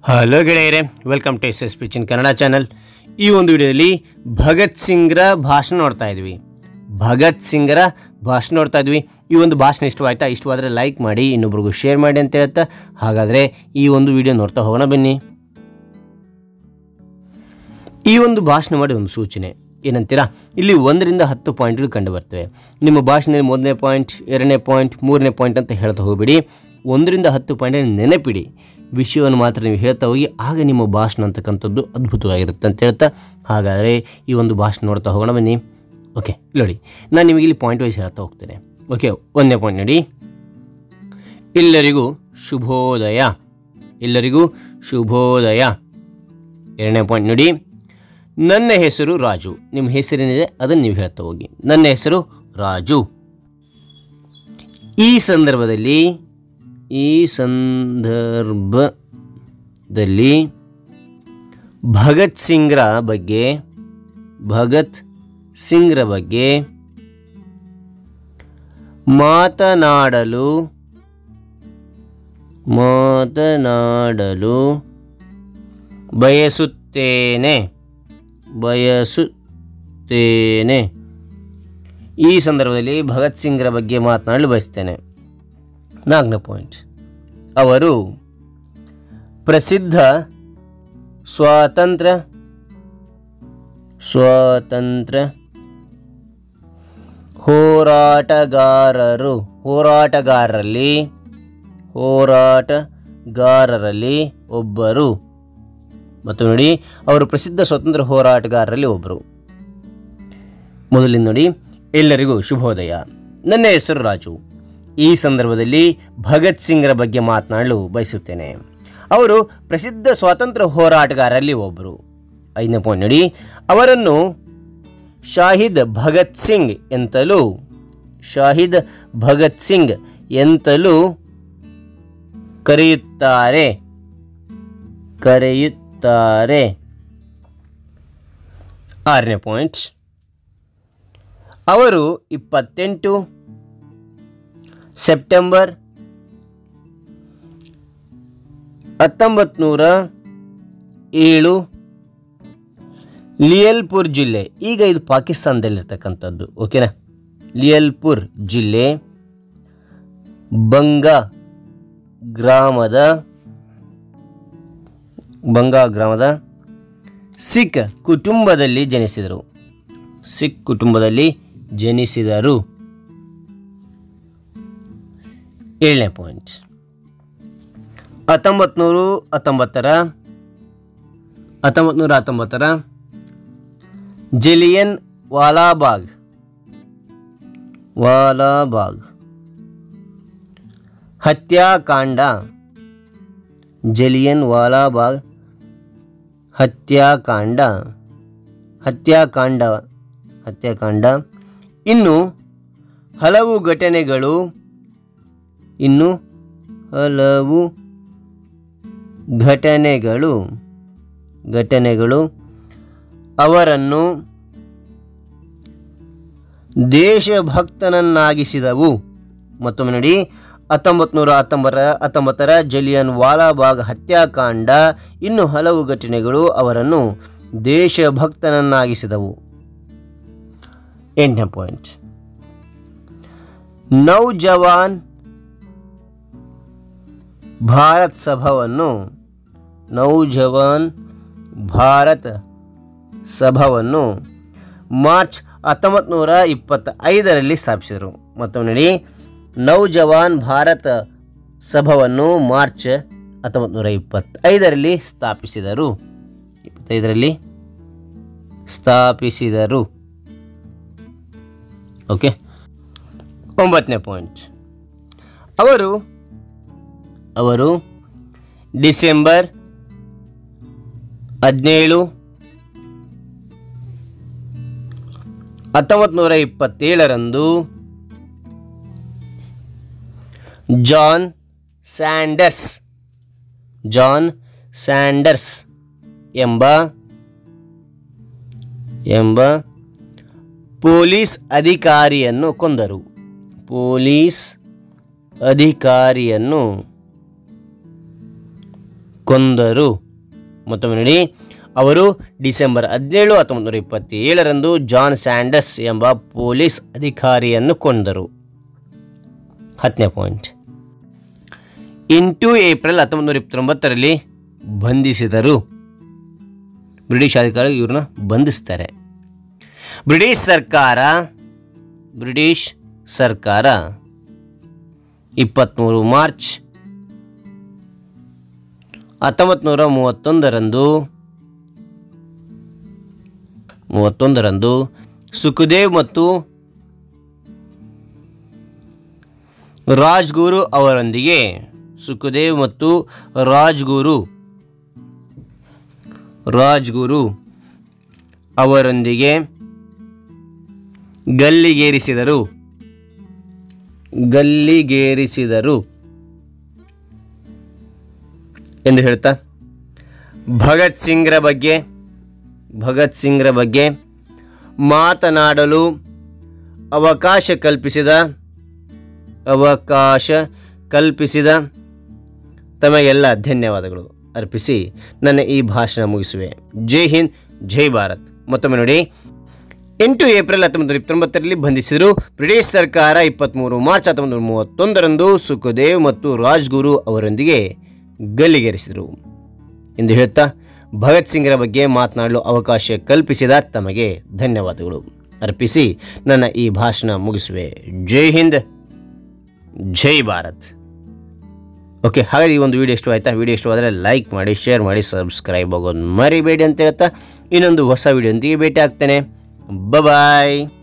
hello ಗೆಳೆಯರೆ welcome to S S pitch in Kannada channel ಈ ಒಂದು ವಿಡಿಯೋದಲ್ಲಿ ಭಗತ್ ಸಿಂಗ್ರ ಭಾಷಣ ನೋಡ್ತಾ ಇದ್ವಿ ಭಗತ್ ಸಿಂಗ್ರ ಭಾಷಣ ನೋಡ್ತಾ ಇದ್ವಿ ಈ ಒಂದು ಭಾಷಣ ಇಷ್ಟವಾಯ್ತಾ ಇಷ್ಟವಾದರೆ ಲೈಕ್ ಮಾಡಿ ಇನ್ನೊಬ್ರಿಗೂ ಶೇರ್ ಮಾಡಿ ಅಂತ ಹೇಳ್ತಾ ಹಾಗಾದರೆ ಈ ಒಂದು ವಿಡಿಯೋ ನೋಡ್ತಾ ಹೋಗೋಣ ಬನ್ನಿ ಈ ಒಂದು ಭಾಷಣ ಮಾಡಿ ಒಂದು ಸೂಚನೆ ಏನಂತೀರಾ ಇಲ್ಲಿ ಒಂದರಿಂದ ಹತ್ತು ಪಾಯಿಂಟ್ಗಳು ಕಂಡು ಬರ್ತವೆ ನಿಮ್ಮ ಭಾಷಣದಲ್ಲಿ ಮೊದಲನೇ ಪಾಯಿಂಟ್ ಎರಡನೇ ಪಾಯಿಂಟ್ ಮೂರನೇ ಪಾಯಿಂಟ್ ಅಂತ ಹೇಳ್ತಾ ಹೋಗ್ಬಿಡಿ ಒಂದರಿಂದ ಹತ್ತು ಪಾಯಿಂಟ್ ನೆನಪಿಡಿ ವಿಷಯವನ್ನು ಮಾತ್ರ ನೀವು ಹೇಳ್ತಾ ಹೋಗಿ ಆಗ ನಿಮ್ಮ ಭಾಷಣ ಅಂತಕ್ಕಂಥದ್ದು ಅದ್ಭುತವಾಗಿರುತ್ತೆ ಅಂತ ಹೇಳ್ತಾ ಹಾಗಾದರೆ ಈ ಒಂದು ಭಾಷಣ ನೋಡ್ತಾ ಹೋಗೋಣ ಬನ್ನಿ ಓಕೆ ಇಲ್ಲಿ ನೋಡಿ ನಾನು ನಿಮಗೆ ಇಲ್ಲಿ ಪಾಯಿಂಟ್ ವೈಸ್ ಹೇಳ್ತಾ ಹೋಗ್ತೇನೆ ಓಕೆ ಒಂದನೇ ಪಾಯಿಂಟ್ ನೋಡಿ ಎಲ್ಲರಿಗೂ ಶುಭೋದಯ ಎಲ್ಲರಿಗೂ ಶುಭೋದಯ ಎರಡನೇ ಪಾಯಿಂಟ್ ನೋಡಿ ನನ್ನ ಹೆಸರು ರಾಜು ನಿಮ್ಮ ಹೆಸರೇನಿದೆ ಅದನ್ನು ನೀವು ಹೇಳ್ತಾ ಹೋಗಿ ನನ್ನ ಹೆಸರು ರಾಜು ಈ ಸಂದರ್ಭದಲ್ಲಿ ಈ ಸಂದರ್ಭದಲ್ಲಿ ಭಗತ್ ಸಿಂಗ್ರ ಬಗ್ಗೆ ಭಗತ್ ಸಿಂಗ್ರ ಬಗ್ಗೆ ಮಾತನಾಡಲು ಮಾತನಾಡಲು ಬಯಸುತ್ತೇನೆ ಬಯಸುತ್ತೇನೆ ಈ ಸಂದರ್ಭದಲ್ಲಿ ಭಗತ್ ಸಿಂಗ್ರ ಬಗ್ಗೆ ಮಾತನಾಡಲು ಬಯಸ್ತೇನೆ ನಾಲ್ಕನೇ ಪಾಯಿಂಟ್ ಅವರು ಪ್ರಸಿದ್ಧ ಸ್ವಾತಂತ್ರ್ಯ ಸ್ವಾತಂತ್ರ್ಯ ಹೋರಾಟಗಾರರು ಹೋರಾಟಗಾರರಲ್ಲಿ ಹೋರಾಟಗಾರರಲ್ಲಿ ಒಬ್ಬರು ಮತ್ತು ನೋಡಿ ಅವರು ಪ್ರಸಿದ್ಧ ಸ್ವತಂತ್ರ ಹೋರಾಟಗಾರರಲ್ಲಿ ಒಬ್ಬರು ಮೊದಲಿಂದ ನೋಡಿ ಎಲ್ಲರಿಗೂ ಶುಭೋದಯ ನನ್ನ ಹೆಸರು ರಾಜು ಈ ಸಂದರ್ಭದಲ್ಲಿ ಭಗತ್ ಸಿಂಗ್ರ ಬಗ್ಗೆ ಮಾತನಾಡಲು ಬಯಸುತ್ತೇನೆ ಅವರು ಪ್ರಸಿದ್ಧ ಸ್ವಾತಂತ್ರ್ಯ ಹೋರಾಟಗಾರರಲ್ಲಿ ಒಬ್ಬರು ಐದನೇ ಪಾಯಿಂಟ್ ನೋಡಿ ಅವರನ್ನು ಶಾಹಿದ್ ಭಗತ್ ಸಿಂಗ್ ಎಂತಲೂ ಶಾಹಿದ್ ಭಗತ್ ಸಿಂಗ್ ಎಂತಲೂ ಕರೆಯುತ್ತಾರೆ ಕರೆಯುತ್ತಾರೆ ಆರನೇ ಪಾಯಿಂಟ್ ಅವರು ಇಪ್ಪತ್ತೆಂಟು ಸೆಪ್ಟೆಂಬರ್ ಹತ್ತೊಂಬತ್ತು ನೂರ ಏಳು ಲಿಯಲ್ಪುರ್ ಜಿಲ್ಲೆ ಈಗ ಇದು ಪಾಕಿಸ್ತಾನದಲ್ಲಿರ್ತಕ್ಕಂಥದ್ದು ಓಕೆನಾ ಲಿಯಲ್ಪುರ್ ಜಿಲ್ಲೆ ಬಂಗಾ ಗ್ರಾಮದ ಬಂಗಾ ಗ್ರಾಮದ ಸಿಖ್ ಕುಟುಂಬದಲ್ಲಿ ಜನಿಸಿದರು ಸಿಖ್ ಕುಟುಂಬದಲ್ಲಿ ಜನಿಸಿದರು ಏಳನೇ ಪಾಯಿಂಟ್ ಹತ್ತೊಂಬತ್ತು ನೂರು ಹತ್ತೊಂಬತ್ತರ ಹತ್ತೊಂಬತ್ತು ನೂರ ಹತ್ತೊಂಬತ್ತರ ಜಲಿಯನ್ ವಾಲಾಬಾಗ್ ವಾಲಾಬಾಗ್ ಹತ್ಯಾಕಾಂಡ ಜಲಿಯನ್ ವಾಲಾಬಾಗ್ ಹತ್ಯಾಕಾಂಡ ಹತ್ಯಾಕಾಂಡ ಹತ್ಯಾಕಾಂಡ ಇನ್ನು ಹಲವು ಘಟನೆಗಳು ಇನ್ನು ಹಲವು ಘಟನೆಗಳು ಘಟನೆಗಳು ಅವರನ್ನು ದೇಶಭಕ್ತನನ್ನಾಗಿಸಿದವು ಮತ್ತೊಮ್ಮೆ ನೋಡಿ ಹತ್ತೊಂಬತ್ತು ನೂರ ಹತ್ತೊಂಬರ ಹತ್ತೊಂಬತ್ತರ ಜಲಿಯನ್ ವಾಲಾಬಾಗ್ ಹತ್ಯಾಕಾಂಡ ಇನ್ನು ಹಲವು ಘಟನೆಗಳು ಅವರನ್ನು ದೇಶಭಕ್ತನನ್ನಾಗಿಸಿದವು ಎಂಟನೇ ಪಾಯಿಂಟ್ ನೌಜವಾನ್ ಭಾರತ್ ಸಭಾವನ್ನು ನೌಜವಾನ್ ಭಾರತ್ ಸಭಾವನ್ನು ಮಾರ್ಚ್ ಹತ್ತೊಂಬತ್ತು ನೂರ ಇಪ್ಪತ್ತೈದರಲ್ಲಿ ಸ್ಥಾಪಿಸಿದರು ಮತ್ತೊಮ್ಮೆ ನೋಡಿ ನೌಜವಾನ್ ಭಾರತ ಸಭಾವನ್ನು ಮಾರ್ಚ್ ಹತ್ತೊಂಬತ್ತು ನೂರ ಇಪ್ಪತ್ತೈದರಲ್ಲಿ ಸ್ಥಾಪಿಸಿದರು ಇಪ್ಪತ್ತೈದರಲ್ಲಿ ಸ್ಥಾಪಿಸಿದರು ಓಕೆ ಒಂಬತ್ತನೇ ಪಾಯಿಂಟ್ ಅವರು ಅವರು ಡಿಸೆಂಬರ್ ಹದಿನೇಳು ಹತ್ತೊಂಬತ್ತು ನೂರ ಇಪ್ಪತ್ತೇಳರಂದು ಜಾನ್ ಸ್ಯಾಂಡರ್ಸ್ ಜಾನ್ ಸ್ಯಾಂಡರ್ಸ್ ಎಂಬ ಎಂಬ ಪೊಲೀಸ್ ಅಧಿಕಾರಿಯನ್ನು ಕೊಂದರು ಪೊಲೀಸ್ ಅಧಿಕಾರಿಯನ್ನು ಕೊಂದರು ಮತ್ತೊಮ್ಮೆ ನೋಡಿ ಅವರು ಡಿಸೆಂಬರ್ ಹದಿನೇಳು ಹತ್ತೊಂಬತ್ತು ನೂರ ಇಪ್ಪತ್ತೇಳರಂದು ಜಾನ್ ಸ್ಯಾಂಡಸ್ ಎಂಬ ಪೊಲೀಸ್ ಅಧಿಕಾರಿಯನ್ನು ಕೊಂದರು ಹತ್ತನೇ ಪಾಯಿಂಟ್ ಎಂಟು ಏಪ್ರಿಲ್ ಹತ್ತೊಂಬತ್ತು ನೂರ ಇಪ್ಪತ್ತೊಂಬತ್ತರಲ್ಲಿ ಬಂಧಿಸಿದರು ಬ್ರಿಟಿಷ್ ಅಧಿಕಾರಿ ಇವ್ರನ್ನ ಬಂಧಿಸ್ತಾರೆ ಬ್ರಿಟಿಷ್ ಸರ್ಕಾರ ಬ್ರಿಟಿಷ್ ಸರ್ಕಾರ ಇಪ್ಪತ್ತ್ಮೂರು ಮಾರ್ಚ್ ಹತ್ತೊಂಬತ್ತು ನೂರ ಮೂವತ್ತೊಂದರಂದು ಮೂವತ್ತೊಂದರಂದು ಸುಖದೇವ್ ಮತ್ತು ರಾಜ್ಗುರು ಅವರೊಂದಿಗೆ ಸುಖದೇವ್ ಮತ್ತು ರಾಜ್ಗುರು ರಾಜ್ಗುರು ಅವರೊಂದಿಗೆ ಗಲ್ಲಿಗೇರಿಸಿದರು ಗಲ್ಲಿಗೇರಿಸಿದರು ಎಂದು ಹೇಳ್ತಾ ಭಗತ್ ಸಿಂಗ್ರ ಬಗ್ಗೆ ಭಗತ್ ಸಿಂಗ್ರ ಬಗ್ಗೆ ಮಾತನಾಡಲು ಅವಕಾಶ ಕಲ್ಪಿಸಿದ ಅವಕಾಶ ಕಲ್ಪಿಸಿದ ತಮಗೆಲ್ಲ ಧನ್ಯವಾದಗಳು ಅರ್ಪಿಸಿ ನನ್ನ ಈ ಭಾಷಣ ಮುಗಿಸುವೆ ಜೈ ಹಿಂದ್ ಜೈ ಭಾರತ್ ಮತ್ತೊಮ್ಮೆ ನೋಡಿ ಎಂಟು ಏಪ್ರಿಲ್ ಹತ್ತೊಂಬತ್ತು ನೂರ ಇಪ್ಪತ್ತೊಂಬತ್ತರಲ್ಲಿ ಬಂಧಿಸಿದರು ಬ್ರಿಟಿಷ್ ಸರ್ಕಾರ ಇಪ್ಪತ್ತ್ಮೂರು ಮಾರ್ಚ್ ಹತ್ತೊಂಬತ್ತು ನೂರ ಮೂವತ್ತೊಂದರಂದು ಸುಖದೇವ್ ಮತ್ತು ರಾಜ್ಗುರು ಅವರೊಂದಿಗೆ ಗಲ್ಲಿಗೇರಿಸಿದರು ಎಂದು ಹೇಳ್ತಾ ಭಗತ್ ಸಿಂಗ್ರ ಬಗ್ಗೆ ಮಾತನಾಡಲು ಅವಕಾಶ ಕಲ್ಪಿಸಿದ ತಮಗೆ ಧನ್ಯವಾದಗಳು ಅರ್ಪಿಸಿ ನನ್ನ ಈ ಭಾಷಣ ಮುಗಿಸುವೆ ಜೈ ಹಿಂದ್ ಜೈ ಭಾರತ್ ಓಕೆ ಹಾಗಾದ್ರೆ ಈ ಒಂದು ವಿಡಿಯೋ ಇಷ್ಟ ಆಯ್ತಾ ವಿಡಿಯೋ ಇಷ್ಟವಾದರೆ ಲೈಕ್ ಮಾಡಿ ಶೇರ್ ಮಾಡಿ ಸಬ್ಸ್ಕ್ರೈಬ್ ಆಗೋದು ಮರಿಬೇಡಿ ಅಂತ ಹೇಳ್ತಾ ಇನ್ನೊಂದು ಹೊಸ ವಿಡಿಯೋಂದಿಗೆ ಭೇಟಿ ಆಗ್ತೇನೆ ಬಾಯ್